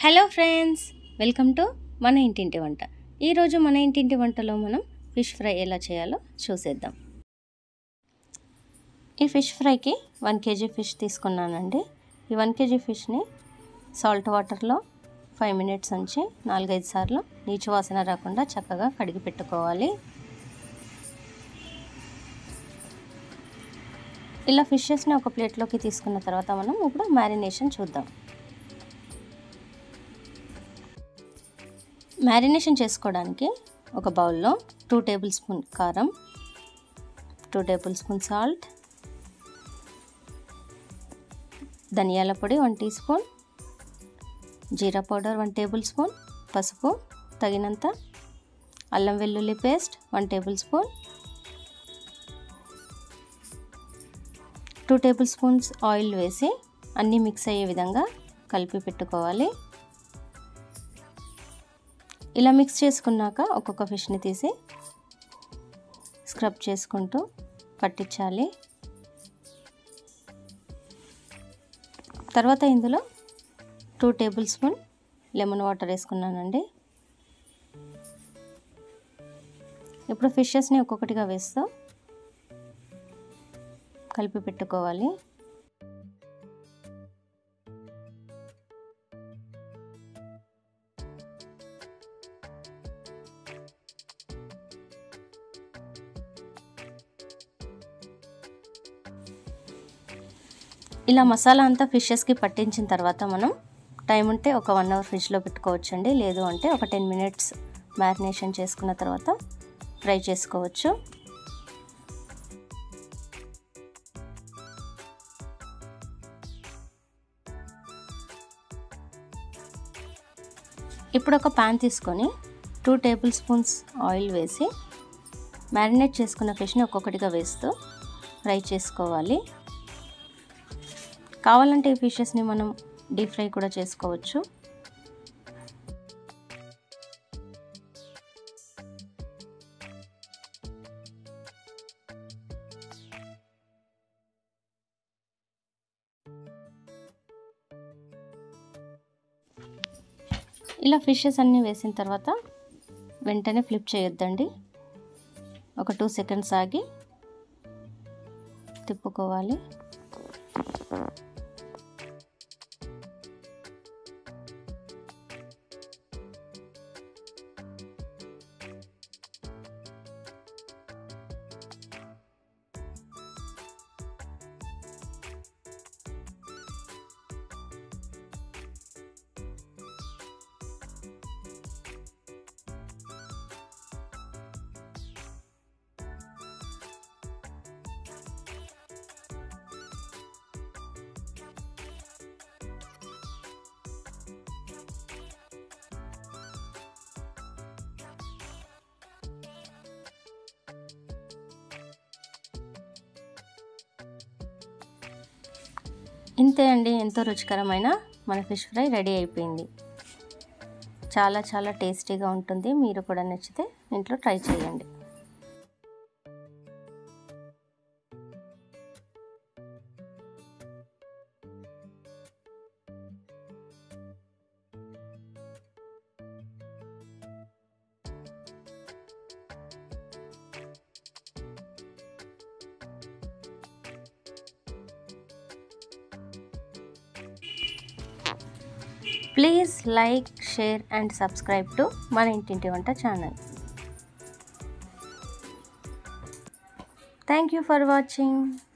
hello friends welcome to మన ఇంటింటి వంట ఈరోజు మన ఇంటింటి వంటలో మనం ఫిష్ ఫ్రై ఎలా చేయాలో చూసేద్దాం ఈ ఫిష్ ఫ్రైకి వన్ కేజీ ఫిష్ తీసుకున్నానండి ఈ వన్ కేజీ ఫిష్ని సాల్ట్ వాటర్లో ఫైవ్ మినిట్స్ ఉంచి నాలుగైదు సార్లు నీచు వాసన రాకుండా చక్కగా కడిగి పెట్టుకోవాలి ఇలా ఫిషెస్ని ఒక ప్లేట్లోకి తీసుకున్న తర్వాత మనం ఇప్పుడు మ్యారినేషన్ చూద్దాం మ్యారినేషన్ చేసుకోవడానికి ఒక బౌల్లో టూ టేబుల్ స్పూన్ కారం టూ టేబుల్ స్పూన్ సాల్ట్ ధనియాల పొడి one teaspoon jeera powder one tablespoon పసుపు తగినంత అల్లం వెల్లుల్లి paste one tablespoon two tablespoons oil వేసి అన్నీ మిక్స్ అయ్యే విధంగా కలిపి పెట్టుకోవాలి ఇలా మిక్స్ చేసుకున్నాక ఒక్కొక్క ఫిష్ని తీసి స్క్రబ్ చేసుకుంటూ పట్టించాలి తర్వాత ఇందులో two tablespoon lemon water వేసుకున్నానండి ఇప్పుడు ఫిషెస్ని ఒక్కొక్కటిగా వేస్తూ కలిపి పెట్టుకోవాలి ఇలా మసాలా అంతా ఫిషెస్కి పట్టించిన తర్వాత మనం టైం ఉంటే ఒక వన్ అవర్ ఫ్రిడ్జ్లో పెట్టుకోవచ్చండి లేదు అంటే ఒక టెన్ మినిట్స్ మ్యారినేషన్ చేసుకున్న తర్వాత ఫ్రై చేసుకోవచ్చు ఇప్పుడు ఒక ప్యాన్ తీసుకొని టూ టేబుల్ స్పూన్స్ ఆయిల్ వేసి మ్యారినేట్ చేసుకున్న ఫిష్ని ఒక్కొక్కటిగా వేస్తూ ఫ్రై చేసుకోవాలి కావాలంటే ఈ ఫిషెస్ని మనం డీప్ ఫ్రై కూడా చేసుకోవచ్చు ఇలా ఫిషెస్ అన్నీ వేసిన తర్వాత వెంటనే ఫ్లిప్ చేయొద్దండి ఒక టూ సెకండ్స్ ఆగి తిప్పుకోవాలి ఇంతే అండి ఎంతో రుచికరమైన మన ఫిష్ ఫ్రై రెడీ అయిపోయింది చాలా చాలా టేస్టీగా ఉంటుంది మీరు కూడా నచ్చితే ఇంట్లో ట్రై చేయండి please like share and subscribe to మన ఇంటింటి వంట channel thank you for watching